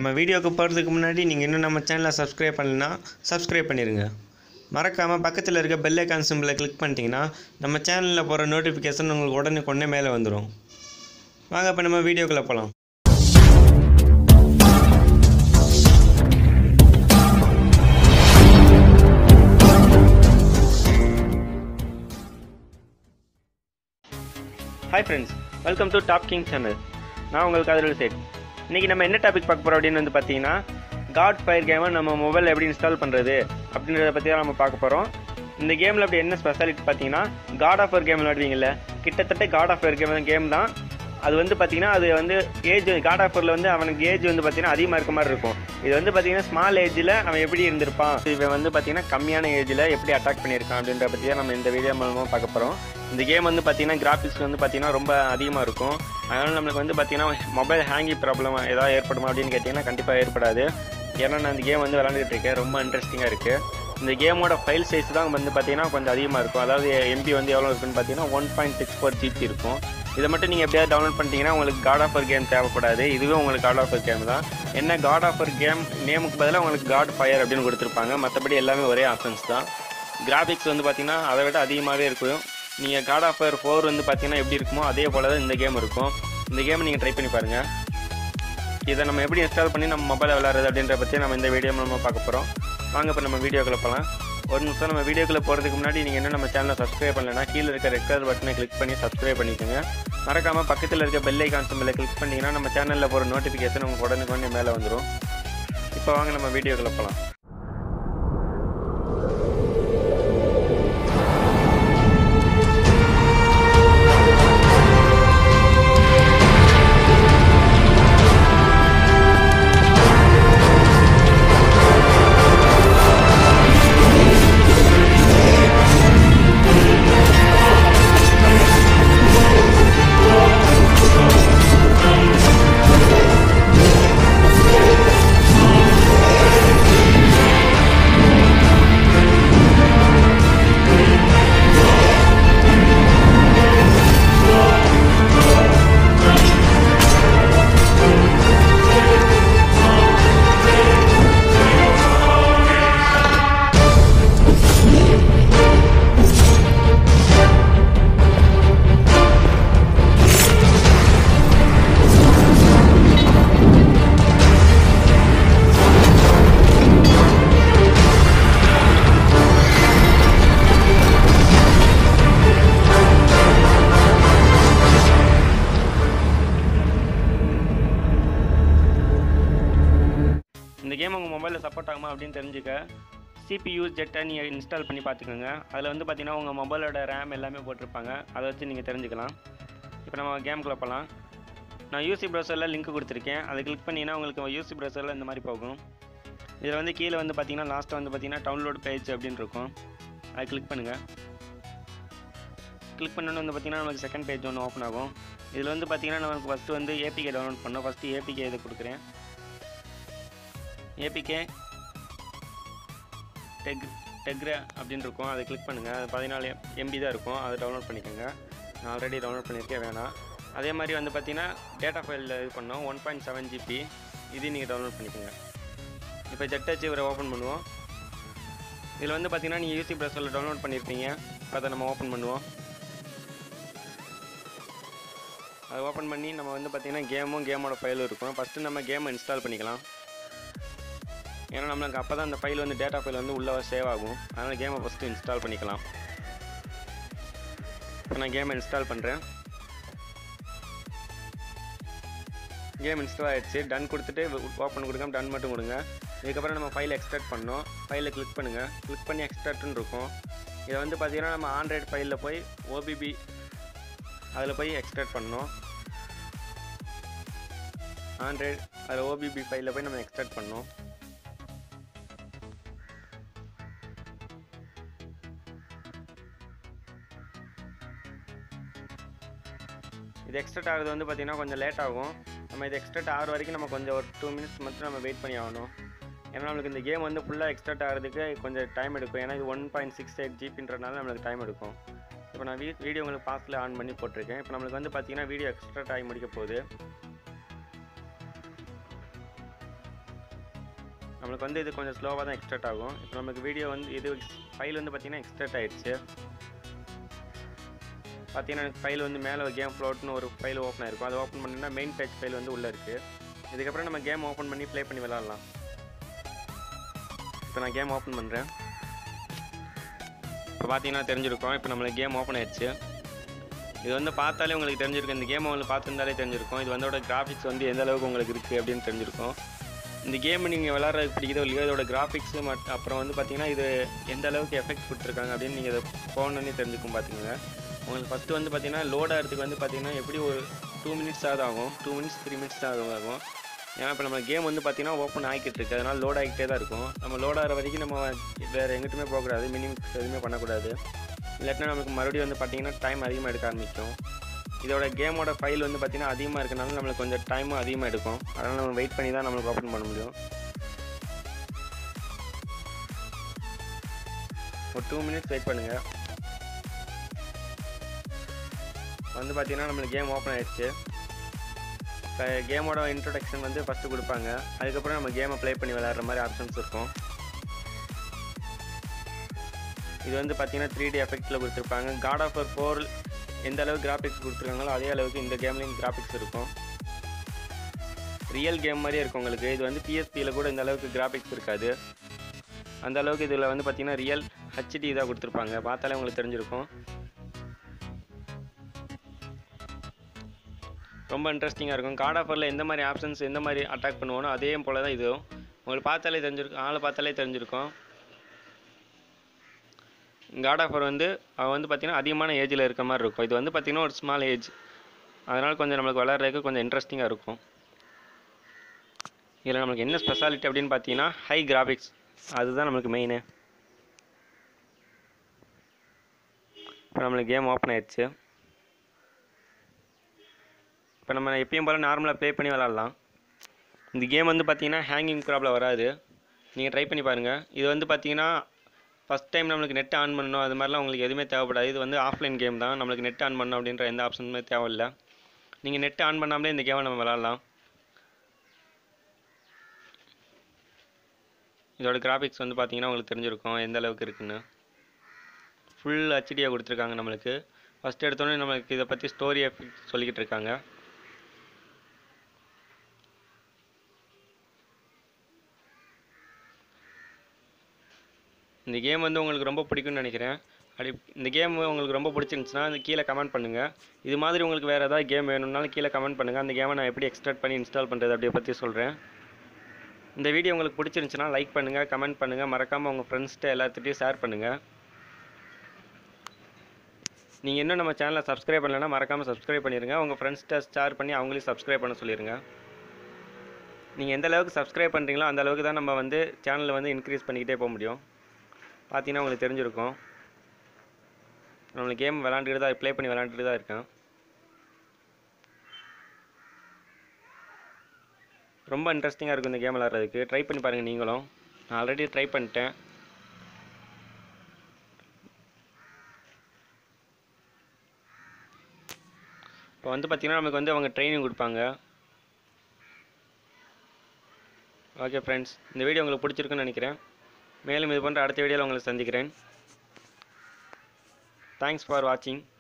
நம்ம வீடியோக்கு போகிறதுக்கு முன்னாடி நீங்கள் இன்னும் நம்ம சேனலை சப்ஸ்கிரைப் பண்ணலைன்னா சப்ஸ்கிரைப் பண்ணிடுங்க மறக்காமல் பக்கத்தில் இருக்க பெல் ஐக்கான் சிம்பிளை கிளிக் பண்ணிட்டீங்கன்னா நம்ம சேனலில் போகிற நோட்டிஃபிகேஷன் உங்களுக்கு உடனே கொண்டே மேலே வந்துடும் வாங்க இப்போ நம்ம வீடியோக்குள்ளே போகலாம் hi friends welcome to Top King channel நான் உங்களுக்கு அதில் செட் இன்றைக்கி நம்ம என்ன டாபிக் பார்க்க போகிறோம் அப்படின்னு வந்து பார்த்தீங்கன்னா காட் ஃபயர் கேமை நம்ம மொபைலில் எப்படி இன்ஸ்டால் பண்ணுறது அப்படின்றத பற்றி தான் நம்ம பார்க்க போகிறோம் இந்த கேமில் அப்படி என்ன ஸ்பெஷாலிட்டி பார்த்தீங்கன்னா காட் ஆஃப் ஃபயர் கேம் விளையாடுவீங்கல்ல கிட்டத்தட்ட God of Fire game game தான் அது வந்து பார்த்தீங்கன்னா அது வந்து ஏஜ் காட் ஆஃபரில் வந்து அவனுக்கு ஏஜ் வந்து பார்த்தீங்கன்னா அதிகமாக இருக்க மாதிரி இருக்கும் இது வந்து பார்த்தீங்கன்னா ஸ்மால் ஏஜில் அவன் எப்படி இருந்திருப்பான் இவன் வந்து பார்த்தீங்கன்னா கம்மியான ஏஜில் எப்படி அட்டாக் பண்ணியிருக்கான் அப்படின்ற பற்றி தான் நம்ம இந்த வீடியோ மூலமாக பார்க்க போகிறோம் இந்த கேம் வந்து பார்த்தீங்கன்னா கிராஃபிக்ஸ் வந்து பார்த்தீங்கன்னா ரொம்ப அதிகமாக இருக்கும் அதனால் நம்மளுக்கு வந்து பார்த்தீங்கன்னா மொபைல் ஹேங்கி ப்ராப்ளம் ஏதாவது ஏற்படுமா அப்படின்னு கேட்டிங்கன்னா கண்டிப்பாக ஏற்படாது ஏன்னா நான் இந்த கேம் வந்து விளாண்டுட்டு இருக்கேன் ரொம்ப இன்ட்ரெஸ்டிங்காக இருக்குது இந்த கேமோட ஃபைல் சைஸ் தான் வந்து பார்த்தீங்கன்னா கொஞ்சம் அதிகமாக இருக்கும் அதாவது எம்பி வந்து எவ்வளோ இருக்குன்னு பார்த்தீங்கன்னா one point six four GB இருக்கும் இதை மட்டும் நீங்கள் எப்படியாவது டவுன்லோட் பண்ணிட்டீங்கன்னா உங்களுக்கு காட் ஆஃபர் கேம் தேவைப்படாது இதுவே உங்களுக்கு காட் ஆஃபர் கேம் தான் என்ன காட் ஆஃபர் கேம் நேமுக்கு பதிலாக உங்களுக்கு காட் ஃபயர் அப்படின்னு கொடுத்துருப்பாங்க மற்றபடி எல்லாமே ஒரே ஆப்ஷன்ஸ் தான் கிராஃபிக்ஸ் வந்து பார்த்தீங்கன்னா அதை விட அதிகமாகவே இருக்கும் நீங்கள் காட் ஆஃபர் ஃபோர் வந்து பார்த்தீங்கன்னா எப்படி இருக்குமோ அதே போல தான் இந்த கேம் இருக்கும் இந்த கேம் நீங்கள் ட்ரை பண்ணி பாருங்கள் இதை நம்ம எப்படி இன்ஸ்டால் பண்ணி நம்ம மொபைலில் விளாட்றது அப்படின்ற பற்றி நம்ம இந்த வீடியோ மூலமாக பார்க்க போகிறோம் வாங்க இப்போ நம்ம வீடியோக்குள்ள போகலாம் ஒரு நிமிஷம் நம்ம வீடியோக்குள்ளே போகிறதுக்கு முன்னாடி நீங்கள் இன்னும் நம்ம சேனலை சப்ஸ்கிரைப் பண்ணலைன்னா கீழே இருக்க ரெட் கலர் பட்டனை கிளிக் பண்ணி சப்ஸ்கிரைப் பண்ணிக்கோங்க மறக்காமல் பக்கத்தில் இருக்க பெல் ஐக்கான் சிம்பிளை கிளிக் பண்ணிங்கன்னா நம்ம சேனலில் போகிற நோட்டிஃபிகேஷன் உங்களுக்கு உடனுக்குடனே மேலே வந்துடும் இப்போ வாங்க நம்ம வீடியோக்குள்ளே போகலாம் இந்த கேம் உங்கள் மொபைலில் சப்போர்ட் ஆகுமா அப்படின்னு தெரிஞ்சுக்க சிபியூ ஜெட்டை நீங்கள் இன்ஸ்டால் பண்ணி பார்த்துக்கோங்க அதில் வந்து பார்த்தீங்கன்னா உங்கள் மொபைலோட ரேம் எல்லாமே போட்டிருப்பாங்க அதை வச்சு நீங்கள் தெரிஞ்சுக்கலாம் இப்போ நம்ம கேம்குள்ளே போகலாம் நான் யூசி ப்ரௌசரில் லிங்க் கொடுத்துருக்கேன் அதை கிளிக் பண்ணிங்கன்னா உங்களுக்கு யூசி ப்ரௌசரில் இந்த மாதிரி போகும் இதில் வந்து கீழே வந்து பார்த்தீங்கன்னா லாஸ்ட்டாக வந்து பார்த்தீங்கன்னா டவுன்லோட் பேஜ் அப்படின்னு இருக்கும் அதை கிளிக் பண்ணுங்கள் கிளிக் பண்ணோன்னு வந்து பார்த்தீங்கன்னா நமக்கு செகண்ட் பேஜ் ஒன்று ஓப்பன் ஆகும் இதில் வந்து பார்த்தீங்கன்னா நமக்கு ஃபஸ்ட்டு வந்து ஏபிகே டவுன்லோட் பண்ணோம் ஃபஸ்ட்டு ஏபிகே இதை கொடுக்குறேன் ஏபிகே டெக் டெக்ரா அப்படின்னு இருக்கும் அதை கிளிக் பண்ணுங்கள் அது பதினாலு எம்பி தான் இருக்கும் அதை டவுன்லோட் பண்ணிக்கோங்க நான் ஆல்ரெடி டவுன்லோட் பண்ணியிருக்கேன் வேணாம் அதே மாதிரி வந்து பார்த்தீங்கன்னா டேட்டா ஃபைலில் இது பண்ணோம் ஒன் பாயிண்ட் செவன் ஜிபி இதையும் நீங்கள் டவுன்லோட் பண்ணிக்கோங்க இப்போ ஜெட் டச் இவரை ஓப்பன் பண்ணுவோம் இதில் வந்து பார்த்தீங்கன்னா நீங்கள் யூசி ப்ரௌசரில் டவுன்லோட் பண்ணியிருப்பீங்க அதை நம்ம ஓப்பன் பண்ணுவோம் அதை ஓப்பன் பண்ணி நம்ம வந்து பார்த்தீங்கன்னா கேமும் கேமோட ஃபைலும் இருக்கும் ஃபஸ்ட்டு நம்ம கேமை இன்ஸ்டால் பண்ணிக்கலாம் ஏன்னா நம்மளுக்கு அப்போ தான் அந்த ஃபைல் வந்து டேட்டா ஃபைல் வந்து உள்ளே சேவ் ஆகும் அதனால் கேமை ஃபஸ்ட்டு இன்ஸ்டால் பண்ணிக்கலாம் இப்போ நான் கேமை இன்ஸ்டால் பண்ணுறேன் கேம் இன்ஸ்டால் ஆகிடுச்சு டன் கொடுத்துட்டு ஓப்பன் கொடுக்காம டன் மட்டும் கொடுங்க இதுக்கப்புறம் நம்ம ஃபைலை எக்ஸ்ட்ராக்ட் பண்ணோம் ஃபைலை கிளிக் பண்ணுங்கள் கிளிக் பண்ணி எக்ஸ்ட்ராக்ட்னு இருக்கும் இதை வந்து பார்த்தீங்கன்னா நம்ம ஆண்ட்ராய்டு ஃபைலில் போய் ஓபிபி அதில் போய் எக்ஸ்ட்ராக்ட் பண்ணோம் ஆண்ட்ராய்டு அதில் ஓபிபி ஃபைலில் போய் நம்ம எக்ஸ்ட்ராக்ட் பண்ணோம் இது எக்ஸ்ட்ராக்ட் ஆகுது வந்து பார்த்திங்கன்னா கொஞ்சம் லேட் ஆகும் நம்ம இது எக்ஸ்ட்ராக்ட் ஆகிற வரைக்கும் நம்ம கொஞ்சம் ஒரு டூ மினிட்ஸ் மட்டும் நம்ம வெயிட் பண்ணி ஆகணும் ஏன்னா நம்மளுக்கு இந்த கேம் வந்து ஃபுல்லாக எக்ஸ்ட்ராக்ட் ஆகிறதுக்கு கொஞ்சம் டைம் எடுக்கும் ஏன்னா இது ஒன் பாயிண்ட் சிக்ஸ் எயிட் ஜிபின்றனால நம்மளுக்கு டைம் எடுக்கும் இப்போ நான் வீ வீடியோ உங்களுக்கு பாஸ்டில் ஆன் பண்ணி போட்டிருக்கேன் இப்போ நம்மளுக்கு வந்து பார்த்தீங்கன்னா வீடியோ எக்ஸ்ட்ராக்ட் ஆகி முடிக்க போகுது நம்மளுக்கு வந்து இது கொஞ்சம் ஸ்லோவாக தான் எக்ஸ்ட்ராக்ட் ஆகும் இப்போ நமக்கு வீடியோ வந்து இது ஃபைல் வந்து பார்த்திங்கன்னா எக்ஸ்ட்ராக்ட் ஆகிடுச்சு பார்த்தீங்கன்னா எனக்கு ஃபைல் வந்து மேலே கேம் ஃப்ளோட்னு ஒரு ஃபைல் ஓப்பன் ஆயிருக்கும் அதை ஓப்பன் பண்ணினா மெயின் பேஜ் ஃபைல் வந்து உள்ளே இருக்குது இதுக்கப்புறம் நம்ம கேம் ஓப்பன் பண்ணி ப்ளே பண்ணி விளாட்லாம் இப்போ நான் கேம் ஓப்பன் பண்ணுறேன் இப்போ பார்த்தீங்கன்னா தெரிஞ்சிருக்கும் இப்போ நம்மளுக்கு கேம் ஓப்பன் ஆயிடுச்சு இது வந்து பார்த்தாலே உங்களுக்கு தெரிஞ்சிருக்கும் இந்த கேம் உங்களுக்கு பார்த்துருந்தாலே தெரிஞ்சிருக்கும் இது வந்தோட கிராஃபிக்ஸ் வந்து எந்த அளவுக்கு உங்களுக்கு இருக்குது அப்படின்னு தெரிஞ்சிருக்கும் இந்த கேம் நீங்கள் விளாட்றதுக்கு பிடிக்குதோ இல்லையோ இதோட கிராஃபிக்ஸு மட் அப்புறம் வந்து பார்த்தீங்கன்னா இது எந்த அளவுக்கு எஃபெக்ட் கொடுத்துருக்காங்க அப்படின்னு நீங்கள் இதை ஃபோன்னே தெரிஞ்சுக்கும் பார்த்துங்க உங்களுக்கு ஃபஸ்ட்டு வந்து பார்த்தீங்கன்னா லோட் ஆகிறதுக்கு வந்து பார்த்தீங்கன்னா எப்படி ஒரு டூ மினிட்ஸ் ஆகுது ஆகும் டூ மினிட்ஸ் த்ரீ மினிட்ஸ் ஆகும் ஆகும் ஏன்னா இப்போ நம்ம கேம் வந்து பார்த்தீங்கன்னா ஓப்பன் ஆகிக்கிட்டு இருக்கு அதனால் லோட் ஆகிக்கிட்டே தான் இருக்கும் நம்ம லோட் ஆகிற வரைக்கும் நம்ம வேறு எங்கிட்டுமே போகக்கூடாது மினிமம் எதுவுமே பண்ணக்கூடாது இல்லாட்டினா நமக்கு மறுபடியும் வந்து பார்த்தீங்கன்னா டைம் அதிகமாக எடுக்க ஆரம்பிக்கும் இதோட கேமோட ஃபைல் வந்து பார்த்தீங்கன்னா அதிகமாக இருக்கனால நம்மளுக்கு கொஞ்சம் டைமும் அதிகமாக எடுக்கும் அதனால் நம்ம வெயிட் பண்ணி தான் நம்மளுக்கு ஓப்பன் பண்ண முடியும் ஒரு டூ மினிட்ஸ் வெயிட் பண்ணுங்கள் வந்து பார்த்தீங்கன்னா நம்மளுக்கு கேம் ஓப்பன் ஆயிடுச்சு இப்போ கேமோட இன்ட்ரொடக்ஷன் வந்து ஃபஸ்ட்டு கொடுப்பாங்க அதுக்கப்புறம் நம்ம கேமை ப்ளே பண்ணி விளையாடுற மாதிரி ஆப்ஷன்ஸ் இருக்கும் இது வந்து பார்த்தீங்கன்னா த்ரீ டி எஃபெக்ட்டில் கொடுத்துருப்பாங்க காட் ஆஃப் ஃபோர் எந்த அளவுக்கு கிராஃபிக்ஸ் கொடுத்துருக்காங்களோ அதே அளவுக்கு இந்த கேம்லேயும் கிராஃபிக்ஸ் இருக்கும் ரியல் கேம் மாதிரியே இருக்கும் உங்களுக்கு இது வந்து பிஎஸ்பியில் கூட இந்த அளவுக்கு கிராஃபிக்ஸ் இருக்காது அந்த அளவுக்கு இதில் வந்து பார்த்தீங்கன்னா ரியல் ஹச்டி இதாக கொடுத்துருப்பாங்க பார்த்தாலே உங்களுக்கு தெரிஞ்சிருக்கும் ரொம்ப இன்ட்ரெஸ்டிங்காக இருக்கும் காட் ஆஃபரில் எந்த மாதிரி ஆப்ஷன்ஸ் எந்த மாதிரி அட்டாக் பண்ணுவோனோ அதே போல் தான் இதுவும் உங்களுக்கு பார்த்தாலே தெரிஞ்சிருக்கும் ஆளை பார்த்தாலே தெரிஞ்சிருக்கும் காட் ஆஃபர் வந்து அவன் வந்து பார்த்திங்கன்னா அதிகமான ஏஜில் இருக்க மாதிரி இருக்கும் இது வந்து பார்த்திங்கன்னா ஒரு ஸ்மால் ஏஜ் அதனால் கொஞ்சம் நம்மளுக்கு விளாட்றதுக்கு கொஞ்சம் இன்ட்ரெஸ்டிங்காக இருக்கும் இதில் நம்மளுக்கு என்ன ஸ்பெஷாலிட்டி அப்படின்னு பார்த்தீங்கன்னா ஹை கிராஃபிக்ஸ் அதுதான் நம்மளுக்கு மெயினு இப்போ நம்மளுக்கு கேம் ஓப்பன் ஆயிடுச்சு இப்போ நம்ம எப்பயும் போல் நார்மலாக ப்ளே பண்ணி விளாட்லாம் இந்த கேம் வந்து பார்த்தீங்கன்னா ஹேங்கிங் ப்ராப்ளம் வராது நீங்கள் ட்ரை பண்ணி பாருங்கள் இது வந்து பார்த்தீங்கன்னா ஃபஸ்ட் டைம் நம்மளுக்கு நெட் ஆன் பண்ணணும் அது மாதிரிலாம் உங்களுக்கு எதுவுமே தேவைப்படாது இது வந்து ஆஃப்லைன் கேம் தான் நம்மளுக்கு நெட் ஆன் பண்ணணும் அப்படின்ற எந்த ஆப்ஷனுமே தேவையில்லை நீங்கள் நெட் ஆன் பண்ணாமலே இந்த கேமை நம்ம விளாட்லாம் இதோட கிராஃபிக்ஸ் வந்து பார்த்தீங்கன்னா உங்களுக்கு தெரிஞ்சிருக்கும் எந்த அளவுக்கு இருக்குன்னு ஃபுல் ஹெச்டியாக கொடுத்துருக்காங்க நம்மளுக்கு ஃபஸ்ட் எடுத்தோடனே நம்மளுக்கு இதை பற்றி ஸ்டோரி சொல்லிக்கிட்டு இருக்காங்க இந்த கேம் வந்து உங்களுக்கு ரொம்ப பிடிக்கும்னு நினைக்கிறேன் அப்படி இந்த கேம் உங்களுக்கு ரொம்ப பிடிச்சிருந்துச்சுன்னா அந்த கீழே கமெண்ட் பண்ணுங்கள் இது மாதிரி உங்களுக்கு வேறு ஏதாவது கேம் வேணும்னாலும் கீழே கமெண்ட் பண்ணுங்கள் அந்த கேமை நான் எப்படி எக்ஸ்ட்ராக்ட் பண்ணி இன்ஸ்டால் பண்ணுறது அப்படியே பற்றி சொல்கிறேன் இந்த வீடியோ உங்களுக்கு பிடிச்சிருந்துச்சுன்னா லைக் பண்ணுங்கள் கமெண்ட் பண்ணுங்கள் மறக்காமல் உங்கள் ஃப்ரெண்ட்ஸ்கிட்ட எல்லாத்துட்டையும் ஷேர் பண்ணுங்கள் நீங்கள் இன்னும் நம்ம சேனலை சப்ஸ்கிரைப் பண்ணலைன்னா மறக்காமல் சப்ஸ்கிரைப் பண்ணிடுங்க உங்கள் ஃப்ரெண்ட்ஸ்கிட்ட ஷேர் பண்ணி அவங்களையும் சப்ஸ்கிரைப் பண்ண சொல்லிடுங்க நீங்கள் எந்த அளவுக்கு சப்ஸ்கிரைப் பண்ணுறீங்களோ அந்த அளவுக்கு தான் நம்ம வந்து சேனலில் வந்து இன்க்ரீஸ் பண்ணிக்கிட்டே போக முடியும் பார்த்தீங்கன்னா உங்களுக்கு தெரிஞ்சிருக்கும் நம்மளுக்கு கேம் விளாண்டுட்டு தான் ப்ளே பண்ணி விளாண்டுட்டு தான் இருக்கேன் ரொம்ப இன்ட்ரெஸ்டிங்காக இருக்கும் இந்த கேம் விளாட்றதுக்கு ட்ரை பண்ணி பாருங்கள் நீங்களும் நான் ஆல்ரெடி ட்ரை பண்ணிட்டேன் இப்போ வந்து பார்த்திங்கன்னா நமக்கு வந்து அவங்க ட்ரைனிங் கொடுப்பாங்க ஓகே ஃப்ரெண்ட்ஸ் இந்த வீடியோ உங்களுக்கு பிடிச்சிருக்குன்னு நினைக்கிறேன் மேலும் இது போன்ற அடுத்த வீடியோவில் உங்களை சந்திக்கிறேன் தேங்க்ஸ் ஃபார் வாட்சிங்